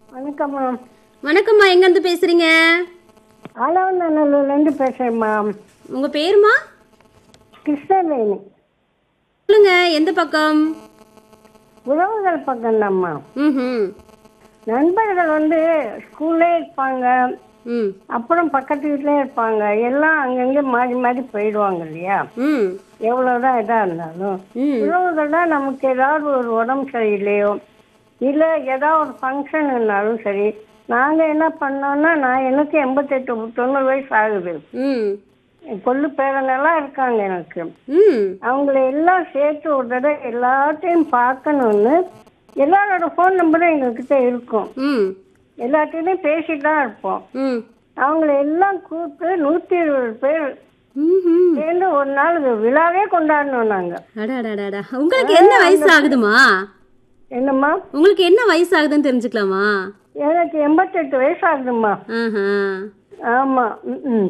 வணக்கம்மா வணக்கம்மா எங்கேருந்து பேசுறீங்க ஆலவநல்லூர்லேருந்து பேசுகிறேம்மா உங்க பேருமா கிருஷ்ணவேணி சொல்லுங்க எந்த பக்கம் உறவுகள் பக்கம்தாம்மா ம் நண்பர்கள் வந்து ஸ்கூல்லே இருப்பாங்க ம் அப்புறம் பக்கத்து வீட்டிலே இருப்பாங்க எல்லாம் அங்கங்கே மாறி மாறி போயிடுவாங்க இல்லையா ம் எவ்வளோதான் இதாக இருந்தாலும் ம் உறவுகள் தான் நமக்கு ஏதாவது ஒரு உடம்பு சரியில்லையோ இல்லை ஏதாவது ஒரு ஃபங்க்ஷன் இருந்தாலும் சரி நாங்கள் என்ன பண்ணோம்னா நான் எனக்கு எண்பத்தெட்டு தொண்ணூறு வயசு ஆகுது ம் என் கொள்ளு பேரனெல்லாம் இருக்காங்க எனக்கு ம் அவங்கள எல்லாம் சேர்த்து ஒரு தடவை எல்லாத்தையும் பார்க்கணும்னு எல்லாரோட ஃபோன் நம்பரும் எங்ககிட்ட இருக்கும் ம் எல்லாத்தையுமே பேசிட்டு தான் இருப்போம் ம் அவங்கள எல்லாம் கூப்பிட்டு நூற்றி இருபது பேர் ம்ஹும். சேர்ந்து ஒரு நாள் விழாவே கொண்டாடணும் நாங்கள் அடாடாடாடா உங்களுக்கு என்ன வயசு ஆகுதுமா என்னம்மா உங்களுக்கு என்ன வயசு ஆகுதுன்னு தெரிஞ்சுக்கலாமா எனக்கு எண்பத்தெட்டு வயசு ஆகுதும்மா ஆஹா ஆமாம் ம்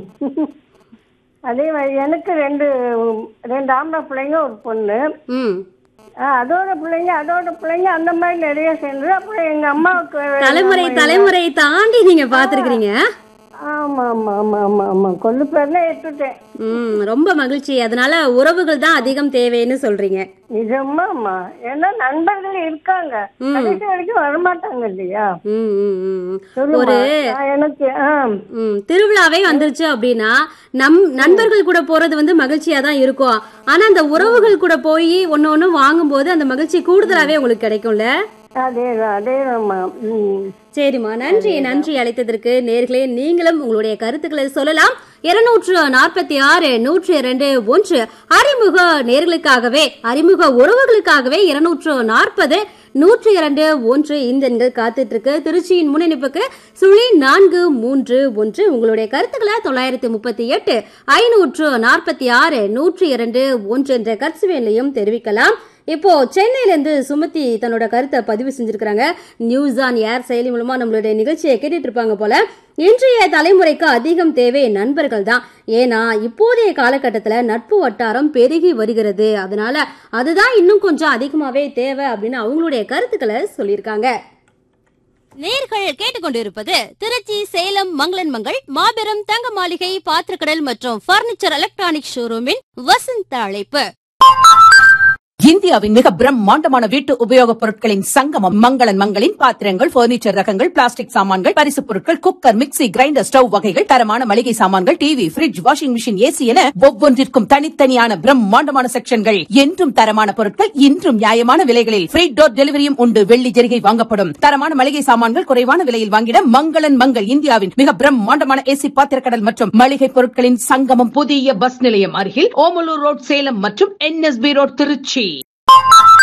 அதே மாதிரி எனக்கு ரெண்டு ரெண்டு ஆம்பளை பிள்ளைங்க ஒரு பொண்ணு ம் ஆ, அதோட பிள்ளைங்க அதோட பிள்ளைங்க அந்த மாதிரி நிறைய சேர்ந்து அப்புறம் எங்கள் அம்மாவுக்கு தலைமுறை தலைமுறை தாண்டி நீங்க பாத்துருக்கீங்க ஆமாம் ஆமாம் ஆமாம் ஆமாம் ஆமாம் கொள்ளு பேர்னே எடுத்துட்டேன் ம் ரொம்ப மகிழ்ச்சி அதனால உறவுகள் தான் அதிகம் தேவைன்னு சொல்றீங்க நிஜமாம்மா ஏன்னா நண்பர்கள் இருக்காங்க கடைசி வரைக்கும் வரமாட்டாங்க இல்லையா ம் ம் ம் சொல்லுமா நான் எனக்கு ஆ ம் திருவிழாவே வந்துருச்சு அப்படின்னா நம் நண்பர்கள் கூட போறது வந்து மகிழ்ச்சியா தான் இருக்கும் ஆனா அந்த உறவுகள் கூட போய் ஒன்னு ஒண்ணு வாங்கும்போது அந்த மகிழ்ச்சி கூடுதலாவே உங்களுக்கு கிடைக்கும்ல அதேதான் அதேதாம்மா ம் சரிம்மா நன்றி நன்றி அழைத்ததற்கு நேர்களே நீங்களும் உங்களுடைய கருத்துக்களை சொல்லலாம் இருநூற்று நாற்பத்தி ஆறு நூற்று இரண்டு ஒன்று அறிமுக நேர்களுக்காகவே அறிமுக உறவுகளுக்காகவே இருநூற்று நாற்பது நூற்று இரண்டு ஒன்று இந்த எண்கள் காத்துட்டு இருக்கு திருச்சியின் முன்னணிப்புக்கு சுழி நான்கு மூன்று ஒன்று உங்களுடைய கருத்துக்களை தொள்ளாயிரத்தி முப்பத்தி எட்டு ஐநூற்று நாற்பத்தி ஆறு நூற்று இரண்டு ஒன்று என்ற கட்சிவேலையும் தெரிவிக்கலாம் இப்போ சென்னையில இருந்து சுமதி தன்னோட கருத்தை பதிவு செஞ்சிருக்காங்க நியூஸ் ஆன் ஏர் செயலி மூலமா நம்மளுடைய நிகழ்ச்சியை கேட்டுட்டு இருப்பாங்க போல இன்றைய தலைமுறைக்கு அதிகம் தேவை நண்பர்கள் தான் ஏன்னா இப்போதைய காலகட்டத்துல நட்பு வட்டாரம் பெருகி வருகிறது அதனால அதுதான் இன்னும் கொஞ்சம் அதிகமாவே தேவை அப்படின்னு அவங்களுடைய கருத்துக்களை சொல்லியிருக்காங்க நேர்கள் கேட்டுக்கொண்டிருப்பது திருச்சி சேலம் மங்களன் மங்கள் மாபெரும் தங்க மாளிகை பாத்திரக்கடல் மற்றும் பர்னிச்சர் எலக்ட்ரானிக் ஷோரூமின் வசந்த அழைப்பு இந்தியாவின் மிக பிரம்மாண்டமான வீட்டு உபயோகப் பொருட்களின் சங்கமம் மங்களன் மங்களின் பாத்திரங்கள் பர்னிச்சர் ரகங்கள் பிளாஸ்டிக் சாமான்கள் பரிசுப் பொருட்கள் குக்கர் மிக்ஸி கிரைண்டர் ஸ்டவ் வகைகள் தரமான மளிகை சாமான்கள் TV fridge washing machine AC என ஒவ்வொன்றிற்கும் தனித்தனியான பிரம்மாண்டமான செக்ஷன்கள் என்றும் தரமான பொருட்கள் இன்றும் நியாயமான விலைகளில் ஃப்ரீ டோர் டெலிவரியும் உண்டு வெள்ளி ஜெரிகை வாங்கப்படும் தரமான மளிகை சாமான்கள் குறைவான விலையில் வாங்கிட மங்களன் மங்கள் இந்தியாவின் மிக பிரம்மாண்டமான ஏசி பாத்திரக்கடல் மற்றும் மளிகை பொருட்களின் சங்கமம் புதிய பஸ் நிலையம் அருகில் ஓமலூர் ரோட் சேலம் மற்றும் என்எஸ்பி ரோட் திருச்சி